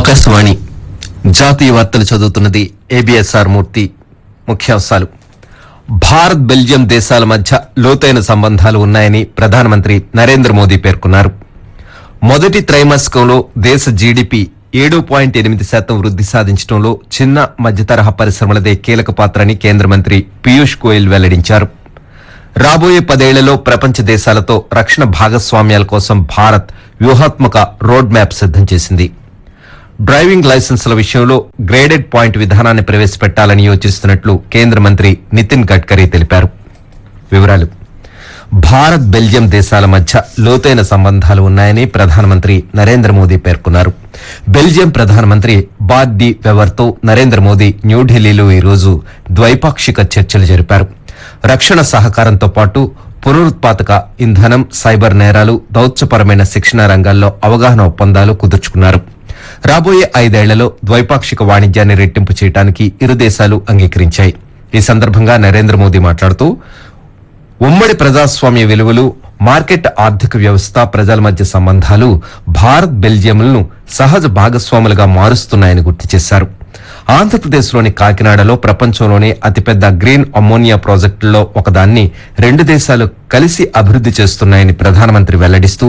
ఆకాశవాణి జాతీయ వార్తలు చదువుతున్నది ఏబిఎస్ఆర్ మూర్తి ముఖ్యాంశాలు భారత్ బెల్జియం దేశాల మధ్య లోతైన సంబంధాలు ఉన్నాయని ప్రధానమంత్రి నరేంద్ర మోదీ పేర్కొన్నారు మొదటి త్రైమాసికంలో దేశ జీడిపి ఏడు పాయింట్ ఎనిమిది శాతం వృద్ది సాధించడంలో చిన్న మధ్యతరహా పరిశ్రమలదే కీలక పాత్ర అని కేంద్ర మంత్రి పీయూష్ గోయల్ వెల్లడించారు రాబోయే పదేళ్లలో ప్రపంచ దేశాలతో రక్షణ భాగస్వామ్యాల కోసం భారత్ వ్యూహాత్మక రోడ్ మ్యాప్ సిద్దం చేసింది డ్రైవింగ్ లైసెన్సుల విషయంలో గ్రేడెడ్ పాయింట్ విధానాన్ని ప్రవేశపెట్టాలని యోచిస్తున్నట్లు కేంద్ర మంత్రి నితిన్ గడ్కరీ తెలిపారు వివరాలు భారత్ బెల్జియం దేశాల మధ్య లోతైన సంబంధాలు ఉన్నాయని ప్రధానమంత్రి నరేంద్ర మోదీ పేర్కొన్నారు బెల్జియం ప్రధానమంత్రి బార్ డి వెవర్తో నరేంద్ర మోదీ న్యూఢిల్లీలో ఈరోజు ద్వైపాక్షిక చర్చలు జరిపారు రక్షణ సహకారంతో పాటు పునరుత్పాదక ఇంధనం సైబర్ నేరాలు దౌత్యపరమైన శిక్షణ రంగాల్లో అవగాహన ఒప్పందాలు కుదుర్చుకున్నారు రాబోయే ఐదేళ్లలో ద్వైపాక్షిక వాణిజ్యాన్ని రెట్టింపు చేయడానికి ఇరు దేశాలు అంగీకరించాయి ఈ సందర్భంగా నరేంద్ర మోదీ మాట్లాడుతూ ఉమ్మడి ప్రజాస్వామ్య విలువలు మార్కెట్ ఆర్థిక వ్యవస్థ ప్రజల మధ్య సంబంధాలు భారత్ బెల్జియంలను సహజ భాగస్వాములుగా మారుస్తున్నాయని గుర్తు చేశారు ఆంధ్రప్రదేశ్లోని కాకినాడలో ప్రపంచంలోనే అతిపెద్ద గ్రీన్ అమ్మోనియా ప్రాజెక్టుల్లో ఒకదాన్ని రెండు దేశాలు కలిసి అభివృద్ది చేస్తున్నాయని ప్రధానమంత్రి వెల్లడిస్తూ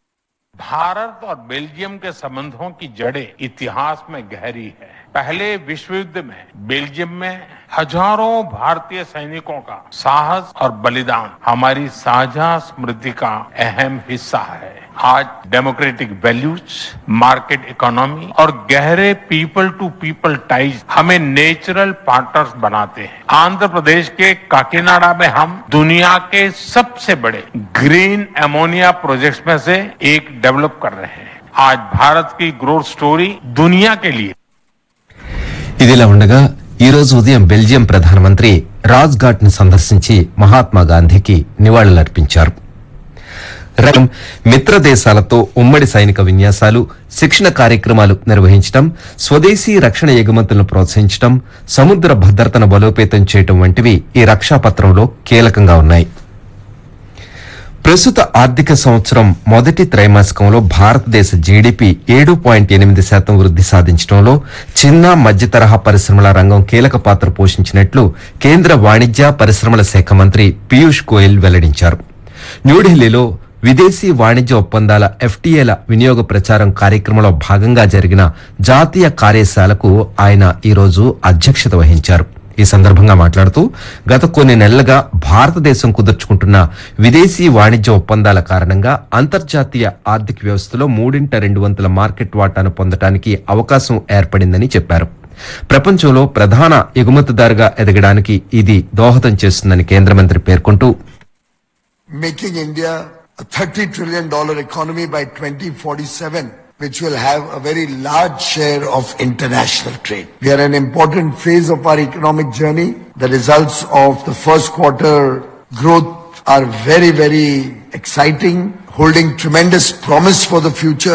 भारत और बेल्जियम के संबंधों की जड़ें इतिहास में गहरी है पहले विश्व युद्ध में बेल्जियम में हजारों भारतीय सैनिकों का साहस और बलिदान हमारी साझा स्मृति का अहम हिस्सा है आज डेमोक्रेटिक वैल्यूज मार्केट इकोनॉमी और गहरे पीपल टू पीपल टाइज हमें नेचुरल पार्टनर्स बनाते हैं आंध्र प्रदेश के काकीनाडा में हम दुनिया के सबसे बड़े ग्रीन एमोनिया प्रोजेक्ट्स में से एक डेवलप कर रहे हैं आज भारत की ग्रोथ स्टोरी दुनिया के लिए ఇదిలా ఉండగా ఈ రోజు ఉదయం బెల్జియం ప్రధానమంత్రి రాజ్ ఘాట్ ని సందర్శించి మహాత్మా గాంధీకి నివాళులర్పించారు రం మిత్ర దేశాలతో ఉమ్మడి సైనిక విన్యాసాలు శిక్షణ కార్యక్రమాలు నిర్వహించడం స్వదేశీ రక్షణ ఎగుమతులను ప్రోత్సహించడం సముద్ర భద్రతను బలోపేతం చేయడం వంటివి ఈ రక్షాపత్రంలో కీలకంగా ఉన్నాయి ప్రస్తుత ఆర్థిక సంవత్సరం మొదటి త్రైమాసికంలో భారతదేశ జీడీపీ ఏడు పాయింట్ ఎనిమిది శాతం వృద్ది సాధించడంలో చిన్న మధ్య తరహా పరిశ్రమల రంగం కీలక పాత్ర పోషించినట్లు కేంద్ర వాణిజ్య పరిశ్రమల శాఖ మంత్రి పీయూష్ గోయల్ వెల్లడించారు న్యూఢిల్లీలో విదేశీ వాణిజ్య ఒప్పందాల ఎఫ్టీఏల వినియోగ ప్రచారం కార్యక్రమంలో భాగంగా జరిగిన జాతీయ కార్యశాలకు ఆయన ఈరోజు అధ్యక్షత వహించారు ఈ సందర్భంగా మాట్లాడుతూ గత కొన్ని నెలలుగా భారతదేశం కుదుర్చుకుంటున్న విదేశీ వాణిజ్య ఒప్పందాల కారణంగా అంతర్జాతీయ ఆర్థిక వ్యవస్థలో మూడింట రెండు వంతుల మార్కెట్ వాటాను పొందడానికి అవకాశం ఏర్పడిందని చెప్పారు ప్రపంచంలో ప్రధాన ఎగుమతిదారుగా ఎదగడానికి ఇది దోహదం చేస్తుందని కేంద్ర మంత్రి పేర్కొంటూ making India a 30 trillion dollar economy by 2047, which will have a very large share of international trade. We are in an important phase of our economic journey. The results of the first quarter growth are very, very exciting, holding tremendous promise for the future.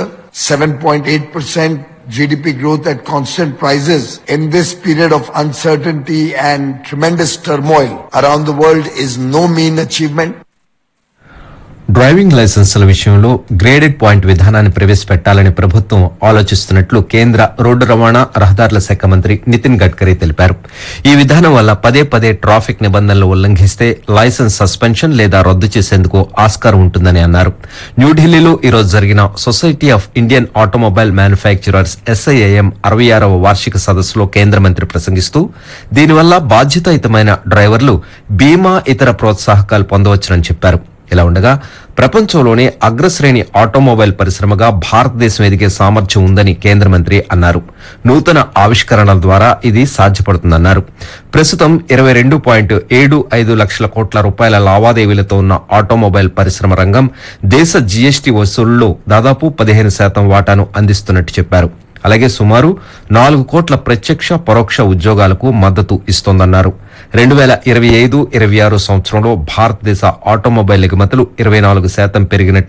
7.8% GDP growth at constant prices in this period of uncertainty and tremendous turmoil around the world is no mean achievement. Driving లైసెన్సుల విషయంలో graded point విధానాన్ని ప్రవేశపెట్టాలని ప్రభుత్వం ఆలోచిస్తున్నట్లు కేంద్ర road రవాణా రహదారుల శాఖ మంత్రి నితిన్ గడ్కరీ తెలిపారు ఈ విధానం వల్ల పదే పదే ట్రాఫిక్ నిబంధనలు ఉల్లంఘిస్తే లైసెన్స్ సస్పెన్షన్ లేదా రద్దు చేసేందుకు ఆస్కారం ఉంటుందని అన్నారు న్యూఢిల్లీలో ఈ రోజు జరిగిన society of Indian automobile manufacturers SIAM అరవై ఆరవ వార్షిక సదస్సులో కేంద్ర మంత్రి ప్రసంగిస్తూ దీనివల్ల బాధ్యతాయుతమైన డ్రైవర్లు బీమా ఇతర ప్రోత్సాహకాలు పొందవచ్చునని చెప్పారు ఇలా ఉండగా ప్రపంచంలోనే అగ్రశ్రేణి ఆటోమొబైల్ పరిశ్రమగా భారతదేశం ఎదిగే సామర్థ్యం ఉందని కేంద్ర మంత్రి అన్నారు నూతన ఆవిష్కరణల ద్వారా ఇది సాధ్యపడుతుందన్నారు ప్రస్తుతం ఇరవై రెండు పాయింట్ ఏడు ఐదు లక్షల కోట్ల రూపాయల లావాదేవీలతో ఉన్న ఆటోమొబైల్ పరిశ్రమ రంగం దేశ జీఎస్టీ వసూళ్లలో దాదాపు పదిహేను శాతం వాటాను అందిస్తున్నట్టు చెప్పారు అలాగే సుమారు నాలుగు కోట్ల ప్రత్యక్ష పరోక్ష ఉద్యోగాలకు మద్దతు ఇస్తోందన్నారు రెండు వేల ఇరవై ఐదు ఇరవై ఆరు సంవత్సరంలో భారతదేశ ఆటోమొబైల్ ఎగుమతులు ఇరవై నాలుగు శాతం పెరిగినట్లు